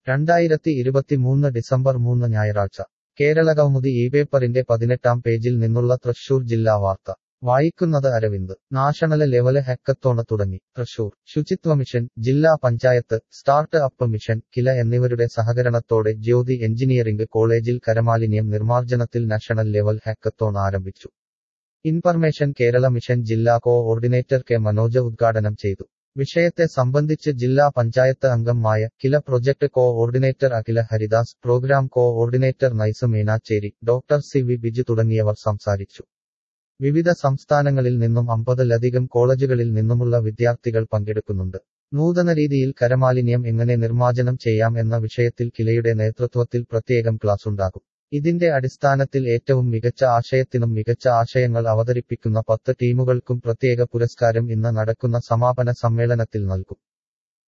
രണ്ടായിരത്തി ഇരുപത്തിമൂന്ന് ഡിസംബർ മൂന്ന് ഞായറാഴ്ച കേരളകൗമുദി ഈ പേപ്പറിന്റെ പതിനെട്ടാം പേജിൽ നിന്നുള്ള തൃശൂർ ജില്ലാ വാർത്ത വായിക്കുന്നത് അരവിന്ദ് നാഷണല് ലെവല് ഹാക്കത്തോണ് തുടങ്ങി തൃശൂർ ശുചിത്വ മിഷൻ ജില്ലാ panchayat startup mission KILA എന്നിവരുടെ സഹകരണത്തോടെ ജ്യോതി എഞ്ചിനീയറിംഗ് കോളേജിൽ കരമാലിന്യം നിർമ്മാർജ്ജനത്തിൽ നാഷണൽ ലെവൽ ഹാക്കത്തോൺ ആരംഭിച്ചു ഇൻഫർമേഷൻ കേരള മിഷൻ ജില്ലാ കോ ഓർഡിനേറ്റർ കെ മനോജ് ഉദ്ഘാടനം ചെയ്തു വിഷയത്തെ സംബന്ധിച്ച് ജില്ലാ പഞ്ചായത്ത് അംഗമായ KILA project coordinator Akhila Haridas programme coordinator Nice Meenachery doctor C V Biju തുടങ്ങിയവർ സംസാരിച്ചു വിവിധ സംസ്ഥാനങ്ങളിൽ നിന്നും അമ്പതിലധികം കോളേജുകളിൽ നിന്നുമുള്ള വിദ്യാർത്ഥികൾ പങ്കെടുക്കുന്നുണ്ട് നൂതന രീതിയിൽ കരമാലിന്യം എങ്ങനെ നിർമ്മാർജ്ജനം ചെയ്യാം എന്ന വിഷയത്തിൽ കിലയുടെ നേതൃത്വത്തിൽ പ്രത്യേകം ക്ലാസുണ്ടാകും ഇതിന്റെ അടിസ്ഥാനത്തിൽ ഏറ്റവും മികച്ച ആശയത്തിനും മികച്ച ആശയങ്ങൾ അവതരിപ്പിക്കുന്ന പത്ത് ടീമുകൾക്കും പ്രത്യേക പുരസ്കാരം ഇന്ന് നടക്കുന്ന സമാപന സമ്മേളനത്തിൽ നൽകും